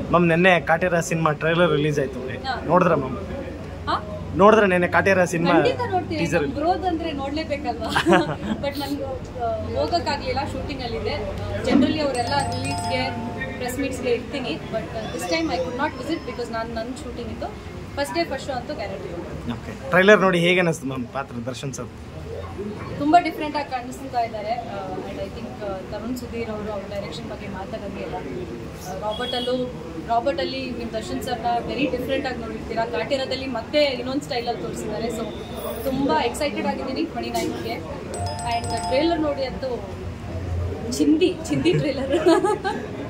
Ma'am ನಿನ್ನೆ Kaatera cinema trailer release ಆಯ್ತು ಹಾ. ನೋಡಿದ್ರ ಮ್ಯಾಮ್ ಹಾ ನೋಡಿದ್ರೆ ನೆನ್ನೆ ಕಾಟೇರ ಸಿನಿಮಾ ಖಂಡಿತ ನೋಡ್ತೀನಿ ಟೀಸರ್ ಗ್ರೋತ್ ಅಂದ್ರೆ ನೋಡ್ಲೇಬೇಕಲ್ವಾ ಬಟ್ ನನ್ಗೆ ಹೋಗಕ್ಕಾಗ್ಲಿಲ್ಲ ಶೂಟಿಂಗ್ ಅಲ್ಲಿದೆ ಜನರಲಿ ಅವರೆಲ್ಲ ರಿಲೀಸ್ಗೆ ಪ್ರೆಸ್ ಮೀಟ್ಸ್ಗೆ ಇರ್ತೀನಿ but this time I could not visit because ನಾನು ನನ್ನ ಶೂಟಿಂಗ್ ಇತ್ತು ಫಸ್ಟ್ ಡೇ ಫಸ್ಟ್ ಶೋ ಅಂತೂ ಗ್ಯಾರಂಟಿ ಓಕೆ ಟ್ರೈಲರ್ ನೋಡಿ ಹೇಗೆ ಅನಿಸ್ತು ಮ್ಯಾಮ್ ಪಾತ್ರ ದರ್ಶನ್ ಸರ್ ತುಂಬಾ ಡಿಫ್ರೆಂಟ್ ಆಗಿ ಕಾಣಿಸ್ತಾ ಇದ್ದಾರೆ and I think Tarun Sudhir ಅವರು ಅವ್ರ ಡೈರೆಕ್ಷನ್ ಬಗ್ಗೆ ಮಾತಾಡೋದೇ ಇಲ್ಲ ರಾಬರ್ಟ್ ಅಲ್ಲೂ ರಾಬರ್ಟ್ ಅಲ್ಲಿ ನಿಮ್ಮ ದರ್ಶನ್ ಸರ್ನ ವೆರಿ ಡಿಫ್ರೆಂಟ್ ಆಗಿ ನೋಡಿರ್ತೀರಾ ಕಾಟೇರದಲ್ಲಿ ಮತ್ತೆ ಇನ್ನೊಂದು ಸ್ಟೈಲಲ್ಲಿ ತೋರಿಸಿದ್ದಾರೆ ಸೊ ತುಂಬಾ ಎಕ್ಸೈಟೆಡ್ ಆಗಿದ್ದೀನಿ ಟ್ವೆಂಟಿ ನೈನ್ಗೆ ಆ್ಯಂಡ್ ಟ್ರೇಲರ್ ನೋಡಿ ಅಂತೂ ಚಿಂದಿ ಚಿಂದಿ ಟ್ರೇಲರ್